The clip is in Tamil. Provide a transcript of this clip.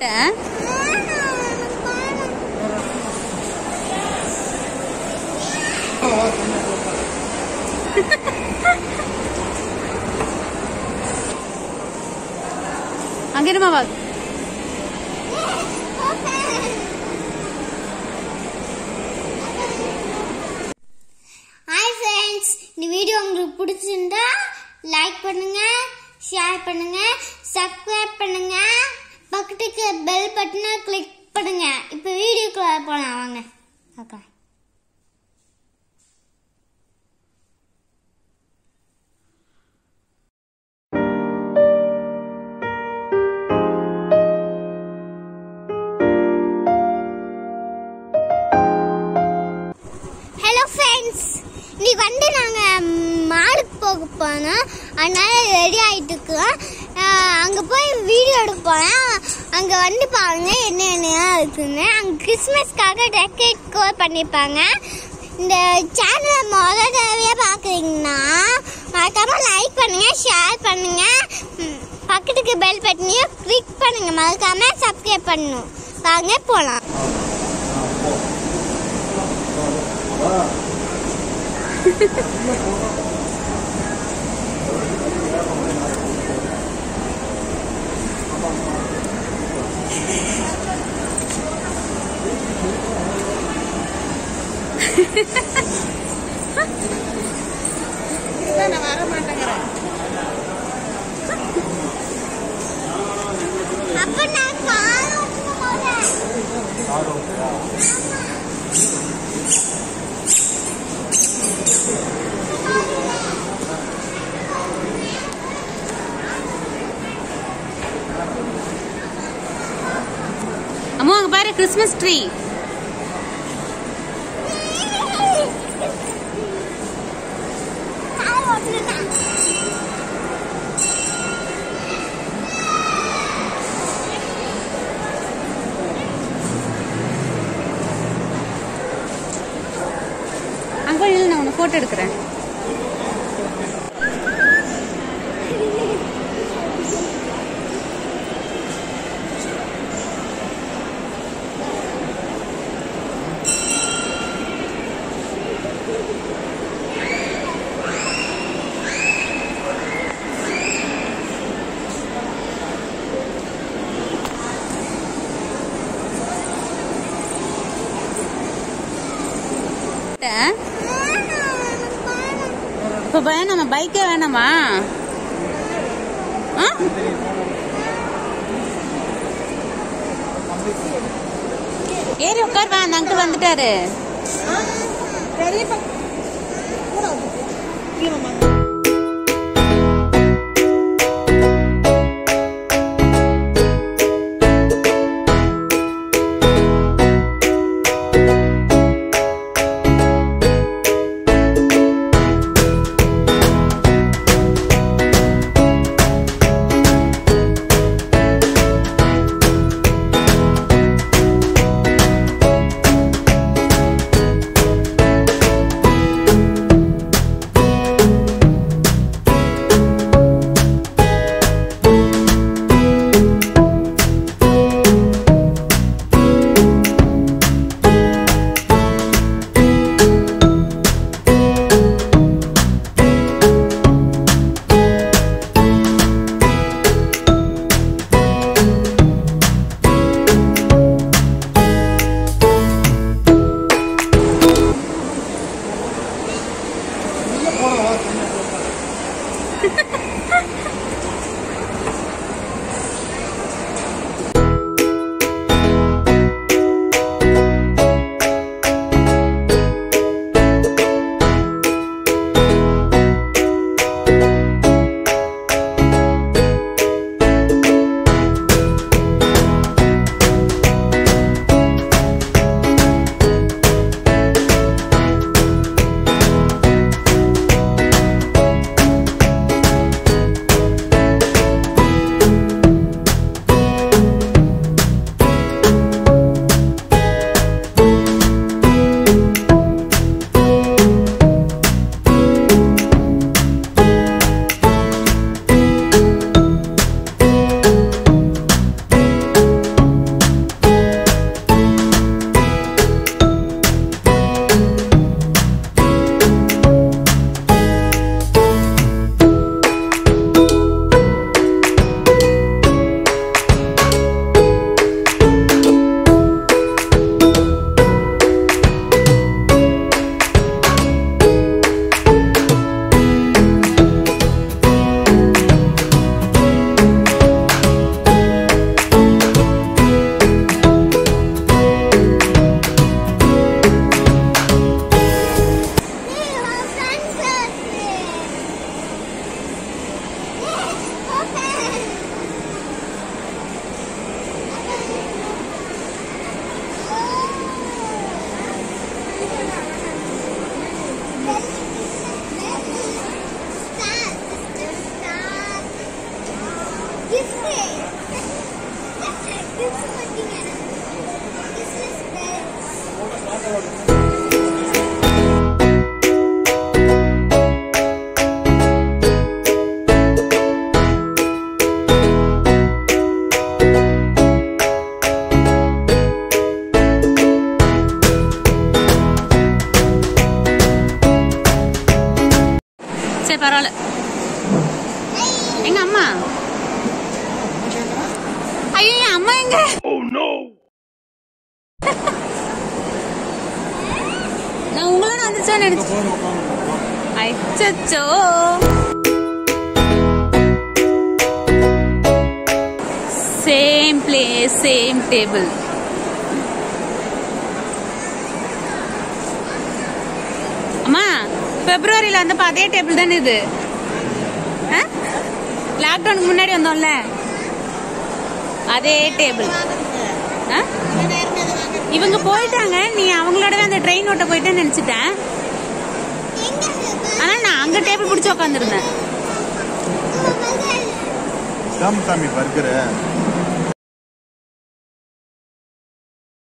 அங்கிருமா வா ஹாய் ஃப்ரெண்ட்ஸ் இந்த வீடியோ உங்களுக்கு பிடிச்சிருந்தா லைக் பண்ணுங்க ஷேர் பண்ணுங்க சப்ஸ்கிரைப் பண்ணுங்க பக்கத்துக்கு பெல் பட்டனை கிளிக் பண்ணுங்க இப்போ வீடியோக்குள்ள போலாம் வாங்க பார்க்கலாம் ஹலோ ஃப்ரெண்ட்ஸ் இன்னைக்கு வந்து நாங்கள் மாலுக்கு போக போனோம் அதனால ரெடி ஆகிட்டு இருக்கோம் அங்கே போய் வீடியோ எடுக்க போனோம் அங்கே வந்து பாருங்க என்னென்ன இருக்குன்னு அங்கே கிறிஸ்மஸ்க்காக டெக்கரேட் கோர் பண்ணியிருப்பாங்க இந்த சேனலை முதல் தடவையாக பார்க்குறீங்கன்னா மறக்காம லைக் பண்ணுங்க ஷேர் பண்ணுங்க ம், பக்கத்துக்கு பெல் பட்டனையும் கிளிக் பண்ணுங்க மறக்காம சப்ஸ்கிரைப் பண்ணணும் வாங்க போகலாம் நான் வர மாட்டேங்கிறேன் அப்ப நான் கார் ஓட்டுன போதேன் அம்மா அங்க பாரு கிறிஸ்மஸ் ட்ரீ கார் ஓட்டுனேன் அங்க போய் நில்லு, நான் உன்னை போட்டோ எடுக்கிறேன் இப்ப பயம் நம்ம பைக்கே வேணாமா ஆ? ஏறி உட்கார் வா அந்த அங்கிள் வந்துட்டாரு அம்மா எங்க நான் உங்களோட வந்துச்சோன்னு நினைச்சேன் அச்சோ சேம் பிளேஸ் சேம் டேபிள் அம்மா பிப்ரவரியில வந்தப்ப அதே டேபிள் தானே இது லாக்டவுனுக்கு முன்னாடி வந்தோம்ல அதே டேபிள் இவங்க போயிட்டாங்க நீ அவங்களோடவே அந்த ட்ரெயின் ஓட்ட போயிட்டேன்னு நினைச்சிட்டேன் ஆனா நான் அங்க டேபிள் பிடிச்சி உட்காந்துருந்தேன் சாமி சாமி பர்கரு